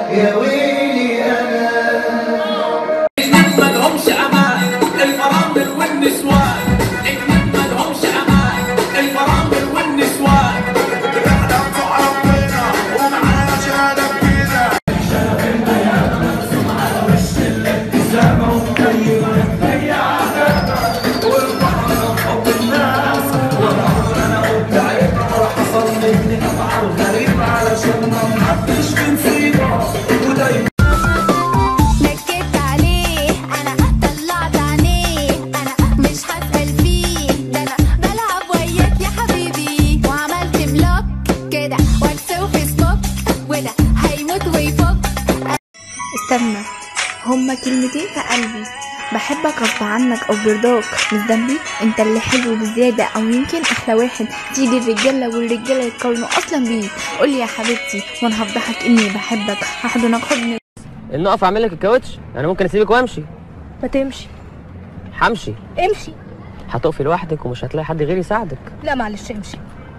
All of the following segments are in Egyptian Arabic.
يا ويلي انا نجم ملهمش امان الفرامل والنسوان نجم ملهمش امان الفرامل والنسوان نكدت عليه انا طلعت عينيه انا مش هسأل فيه ده انا بلعب وياك يا حبيبي وعملت بلوك كده واتس وفيسبوك وده هيموت ويفك استنى هما كلمتين في قلبي بحبك غصب عنك او برضاك مش ذنبي انت اللي حلو بزيادة او يمكن احلى واحد تيجي الرجالة والرجالة يتقارنوا اصلا بيك قولي يا حبيبتي وانا هفضحك اني بحبك هحضنك حضن ان اقف اعمل لك الكاوتش انا ممكن اسيبك وامشي ما تمشي همشي امشي هتقفي لوحدك ومش هتلاقي حد غيري يساعدك لا معلش امشي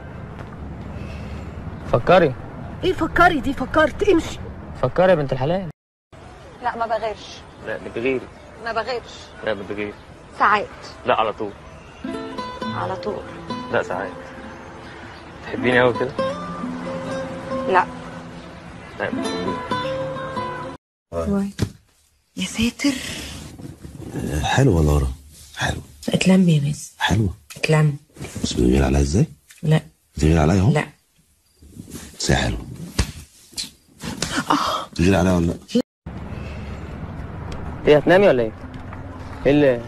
فكري ايه فكري دي فكرت امشي فكري يا بنت الحلال لا ما بغيرش لا بتغيري ما بغيرش لا بتغيري ساعات لا على طول على طول لا ساعات تحبيني قوي كده لا لا بتحبيني يا ساتر حلوة لارا حلوة اتلم يا مس حلوة اتلم بس بتغير عليها ازاي؟ لا بتغير عليا اهو لا بس هي حلوة بتغير عليها ولا لا؟ ايه هتنامي ولا ايه؟ ايه اللي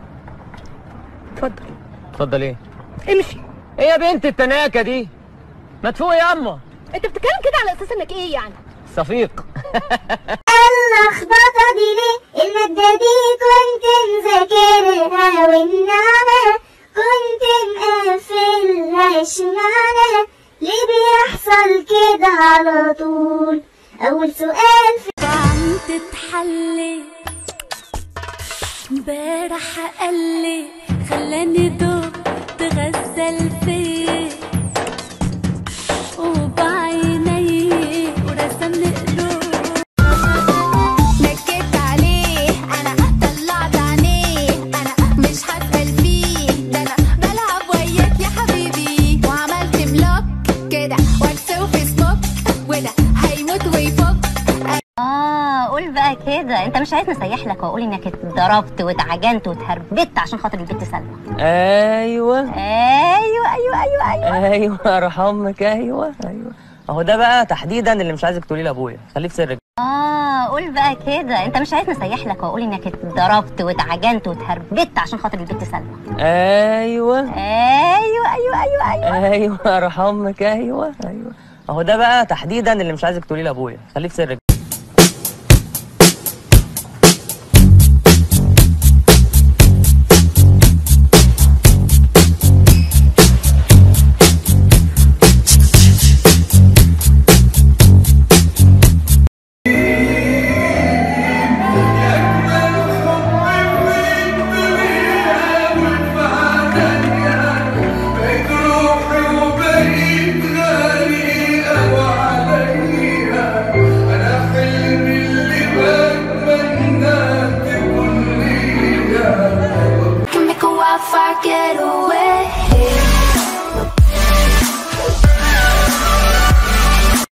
اتفضل اتفضل ايه؟ امشي ايه يا بنت التناكة دي؟ ما تفوقي يا اما انت بتتكلم كده على اساس انك ايه يعني صفيق اللخبطة دي ليه المادة دي كنت مذاكرها والنعمة كنت مقفلها اشمعنى ليه بيحصل كده على طول أول سؤال في عم تتحلي امبارح قالي خلاني دوب تغزل فيا وبعيني ورسمني قلوب نكدت عليه انا طلعت عينيه انا مش هسأل فيه ده انا بلعب وياك يا حبيبي وعملت بلوك كده واتس وفيسبوك وده هيموت ويفك اه قول بقى كده انت مش عايزني اسيح لك واقول انك اتضربت واتعجنت واتهربت عشان خاطر البنت سلمى ايوه ايوه ايوه ايوه ايوه ايوه ارحم امك ايوه ايوه اهو ده بقى تحديدا اللي مش عايزك تقوليه لابويا خليه في سرك اه قول بقى كده انت مش عايزني اسيح لك واقول انك اتضربت واتعجنت واتهربت عشان خاطر البنت سلمى ايوه ايوه ايوه ايوه ايوه ايوه ارحم امك ايوه ايوه اهو ده بقى تحديدا اللي مش عايزك تقوليه لابويا خليه في سرك